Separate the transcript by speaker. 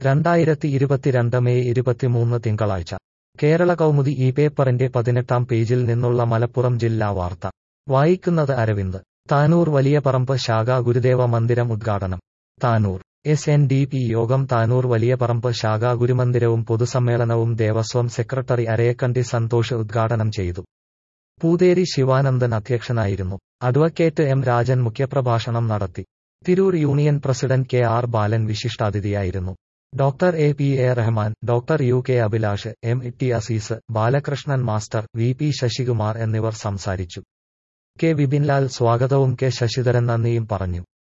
Speaker 1: രണ്ടായിരത്തി ഇരുപത്തിരണ്ട് മെയ് ഇരുപത്തിമൂന്ന് തിങ്കളാഴ്ച കേരള കൗമുദി ഈ പേപ്പറിന്റെ പതിനെട്ടാം പേജിൽ നിന്നുള്ള മലപ്പുറം ജില്ലാ വാർത്ത വായിക്കുന്നത് അരവിന്ദ് താനൂർ വലിയ പറമ്പ് ശാഖാ ഗുരുദേവ മന്ദിരം ഉദ്ഘാടനം Tanur S N D P Yogam Tanur Valiya Paramba ശാഖാ ഗുരുമന്ദിരവും പൊതുസമ്മേളനവും ദേവസ്വം സെക്രട്ടറി അരയക്കണ്ടി സന്തോഷ് ഉദ്ഘാടനം ചെയ്തു പൂതേരി ശിവാനന്ദൻ അധ്യക്ഷനായിരുന്നു അഡ്വക്കേറ്റ് എം രാജൻ മുഖ്യപ്രഭാഷണം നടത്തി Tirur union president K R Balan വിശിഷ്ടാതിഥിയായിരുന്നു doctor A P A Rahman doctor U K Abhilash M T Azeez Balakrishnan master V P Sasikumar എന്നിവർ സംസാരിച്ചു കെ വിപിൻലാൽ സ്വാഗതവും കെ ശശിധരൻ നന്ദിയും പറഞ്ഞു